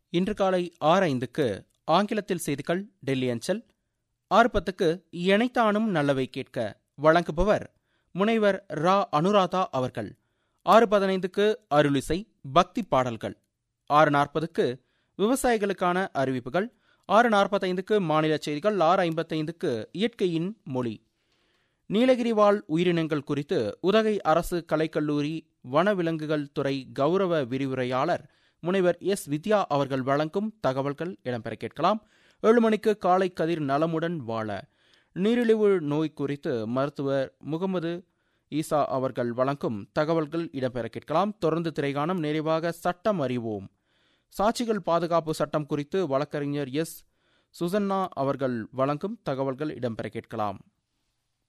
இன்று காலை ஆறு ஐந்துக்கு ஆங்கிலத்தில் செய்திகள் டெல்லி அஞ்சல் ஆறு பத்துக்கு இணைத்தானும் நல்லவை கேட்க வழங்குபவர் முனைவர் ரா அனுராதா அவர்கள் ஆறு பதினைந்துக்கு அருளிசை பக்தி பாடல்கள் ஆறு நாற்பதுக்கு விவசாயிகளுக்கான அறிவிப்புகள் ஆறு நாற்பத்தைந்துக்கு மாநில செய்திகள் ஆறு ஐம்பத்தைந்துக்கு இயற்கையின் மொழி நீலகிரி வாழ் உயிரினங்கள் குறித்து உதகை அரசு கலைக்கல்லூரி வனவிலங்குகள் துறை கௌரவ விரிவுரையாளர் முனைவர் எஸ் வித்யா அவர்கள் வழங்கும் தகவல்கள் இடம்பெற கேட்கலாம் ஏழு மணிக்கு காலை கதிர் நலமுடன் வாழ நீரிழிவு நோய் குறித்து மருத்துவர் முகமது ஈசா அவர்கள் வழங்கும் தகவல்கள் இடம்பெற கேட்கலாம் தொடர்ந்து திரைகாணம் நிறைவாக சட்டம் அறிவோம் சாட்சிகள் பாதுகாப்பு சட்டம் குறித்து வழக்கறிஞர் எஸ் சுசன்னா அவர்கள் வழங்கும் தகவல்கள் இடம்பெற கேட்கலாம்